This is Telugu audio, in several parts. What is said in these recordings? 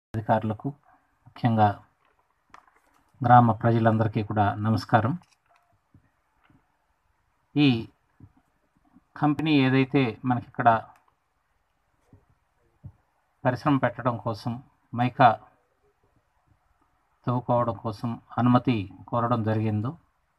అధికారులకు ముఖ్యంగా గ్రామ ప్రజలందరికీ కూడా నమస్కారం ఈ కంపెనీ ఏదైతే మనకి ఇక్కడ పరిశ్రమ పెట్టడం కోసం మైకా తవ్వుకోవడం కోసం అనుమతి కోరడం జరిగిందో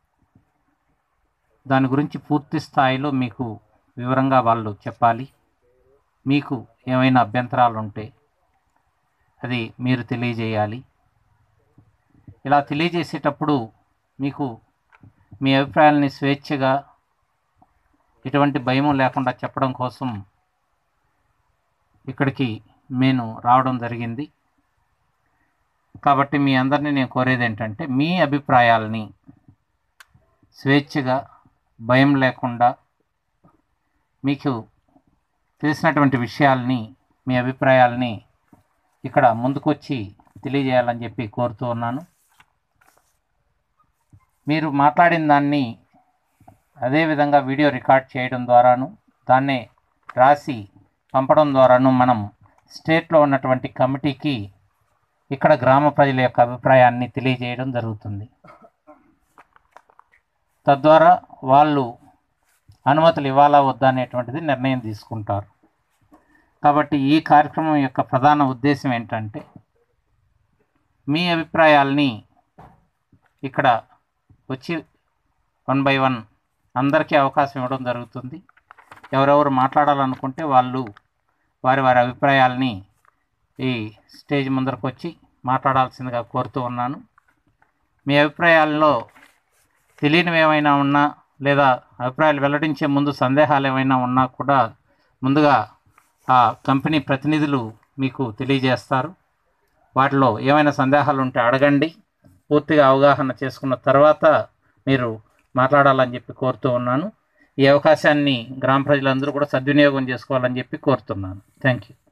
దాని గురించి పూర్తి స్థాయిలో మీకు వివరంగా వాళ్ళు చెప్పాలి మీకు ఏమైనా అభ్యంతరాలు ఉంటే అది మీరు తెలియజేయాలి ఇలా తెలియజేసేటప్పుడు మీకు మీ అభిప్రాయాలని స్వేచ్ఛగా ఎటువంటి భయము లేకుండా చెప్పడం కోసం ఇక్కడికి నేను రావడం జరిగింది కాబట్టి మీ అందరినీ నేను కోరేది ఏంటంటే మీ అభిప్రాయాలని స్వేచ్ఛగా భయం లేకుండా మీకు తెలిసినటువంటి విషయాల్ని మీ అభిప్రాయాల్ని ఇక్కడ ముందుకొచ్చి తెలియజేయాలని చెప్పి కోరుతూ ఉన్నాను మీరు మాట్లాడిన దాన్ని అదే విధంగా వీడియో రికార్డ్ చేయడం ద్వారాను దాన్నే రాసి పంపడం ద్వారాను మనం స్టేట్లో ఉన్నటువంటి కమిటీకి ఇక్కడ గ్రామ ప్రజల యొక్క అభిప్రాయాన్ని తెలియజేయడం జరుగుతుంది తద్వారా వాళ్ళు అనుమతులు ఇవ్వాలా వద్దా అనేటువంటిది నిర్ణయం తీసుకుంటారు కాబట్టి ఈ కార్యక్రమం యొక్క ప్రధాన ఉద్దేశం ఏంటంటే మీ అభిప్రాయాల్ని ఇక్కడ వచ్చి వన్ బై వన్ అందరికీ అవకాశం ఇవ్వడం జరుగుతుంది ఎవరెవరు మాట్లాడాలనుకుంటే వాళ్ళు వారి వారి అభిప్రాయాల్ని ఈ స్టేజ్ ముందరకు వచ్చి మాట్లాడాల్సిందిగా కోరుతూ ఉన్నాను మీ అభిప్రాయాల్లో తెలియనివి ఏమైనా ఉన్నా లేదా అభిప్రాయాలు వెల్లడించే ముందు సందేహాలు ఏమైనా ఉన్నా కూడా ముందుగా ఆ కంపెనీ ప్రతినిధులు మీకు తెలియజేస్తారు వాటిలో ఏమైనా సందేహాలు ఉంటే అడగండి పూర్తిగా అవగాహన చేసుకున్న తర్వాత మీరు మాట్లాడాలని చెప్పి కోరుతూ ఉన్నాను ఈ అవకాశాన్ని గ్రామ ప్రజలందరూ కూడా సద్వినియోగం చేసుకోవాలని చెప్పి కోరుతున్నాను థ్యాంక్ యూ